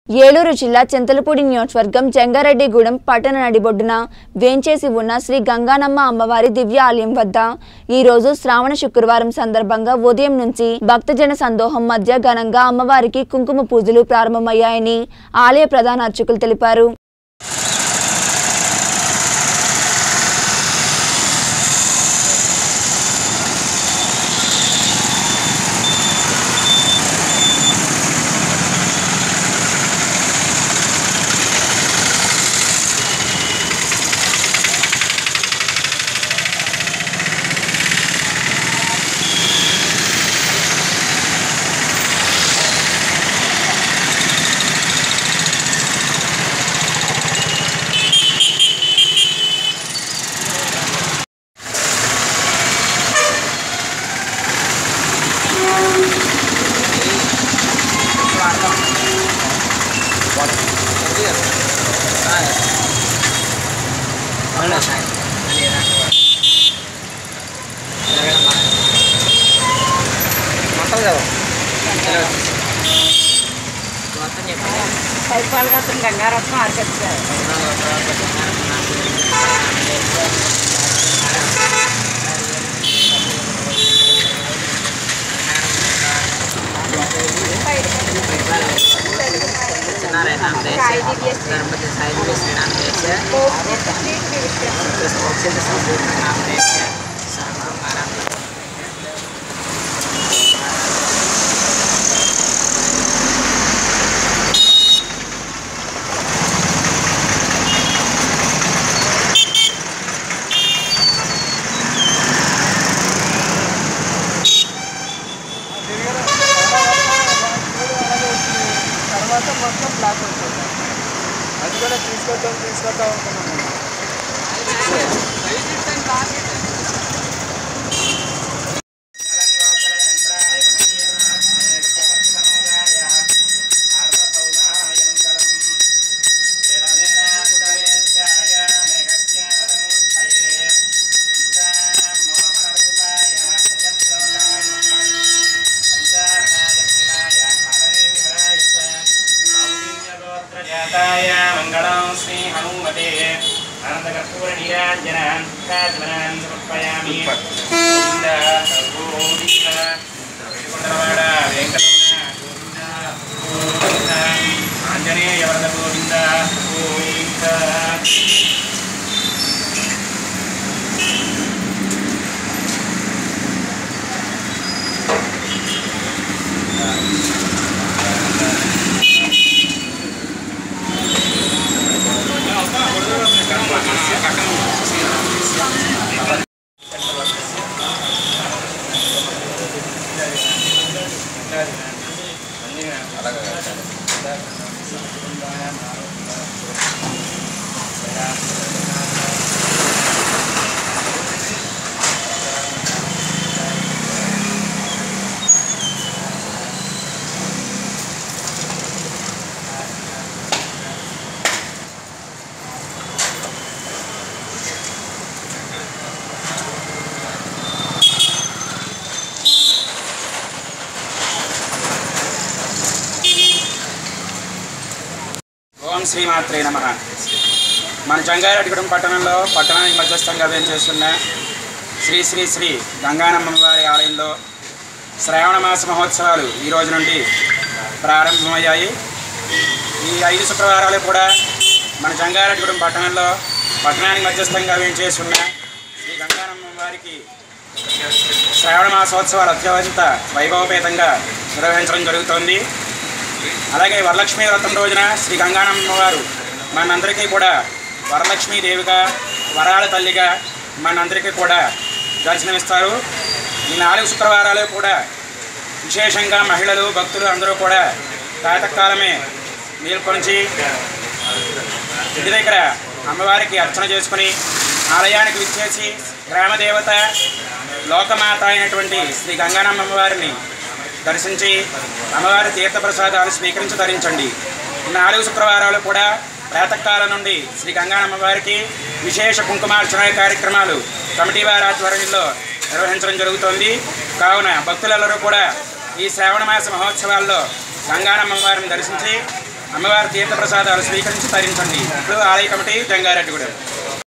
ఏలూరు జిల్లా చింతలపూడి నియోజకవర్గం జంగారెడ్డిగూడెం పట్టణ నడిబొడ్డున వేంచేసి ఉన్న శ్రీ గంగానమ్మ అమ్మవారి దివ్య ఆలయం వద్ద ఈ రోజు శ్రావణ శుక్రవారం సందర్భంగా ఉదయం నుంచి భక్తజన సందోహం మధ్య ఘనంగా అమ్మవారికి కుంకుమ పూజలు ప్రారంభమయ్యాయని ఆలయ ప్రధాన అర్చకులు తెలిపారు మంటలు కదా పైపాలగతం గంగారత్నం ఆర్కెస్ట్రా సత్యనారాయణ नाम देश गणपति साहिब विष्णु नाम देश कृष्ण संस्कृत नाम देश सर्वमारा తర్వాత మొత్తం బ్లాక్ అవుతుంది అది కూడా తీసుకొద్దాం తీసుకొద్దాం అనుకున్నాను మంగళం శ్రీ హనుమతే అనంతకర్పూర నీరాంజనాన్ కాజనాన్ సమర్పయామి గోవింద గోవింద కొండలవాడ వెంకటరమణ గోవింద గోవింద ఆంజనేయ వరద గోవింద గోవింద ఓం శ్రీమాత్రే నమ మన జంగారెడ్డిగూడెం పట్టణంలో పట్టణానికి మధ్యస్థంగా వేంచేస్తున్న శ్రీ శ్రీ శ్రీ గంగానమ్మ వారి ఆలయంలో శ్రావణ మాస మహోత్సవాలు ఈ రోజు నుండి ప్రారంభమయ్యాయి ఈ ఐదు శుక్రవారాలు కూడా మన జంగారెడ్డిగూడెం పట్టణంలో పట్టణానికి మధ్యస్థంగా వేంచేస్తున్న శ్రీ గంగానమ్మ వారికి శ్రావణ మాసోత్సవాలు అత్యంత వైభవపేతంగా నిర్వహించడం జరుగుతోంది అలాగే వరలక్ష్మి వ్రతం రోజున శ్రీ గంగానమ్మ వారు మనందరికీ కూడా వరలక్ష్మీదేవిగా వరాల తల్లిగా మనందరికీ కూడా దర్శనమిస్తారు ఈ నాలుగు శుక్రవారాలు కూడా విశేషంగా మహిళలు భక్తులు అందరూ కూడా ప్రాతకాలమే మేల్కొంచి ఇంటి దగ్గర అమ్మవారికి అర్చన చేసుకుని ఆలయానికి విచ్చేసి గ్రామదేవత లోకమాత అయినటువంటి శ్రీ గంగానమ్మ వారిని దర్శించి అమ్మవారి తీర్థప్రసాదాలు స్వీకరించి ధరించండి ఈ నాలుగు శుక్రవారాలు కూడా ప్రాతకాలం నుండి శ్రీ గంగానమ్మ వారికి విశేష కుంకుమార్చన కార్యక్రమాలు కమిటీ వారి ఆధ్వర్యంలో నిర్వహించడం జరుగుతోంది కావున భక్తులందరూ కూడా ఈ శ్రావణ మాస మహోత్సవాల్లో గంగానమ్మ వారిని దర్శించి అమ్మవారి తీర్థ ప్రసాదాలు స్వీకరించి తరించండి ఇప్పుడు ఆలయ కమిటీ జంగారెడ్డిగూడెం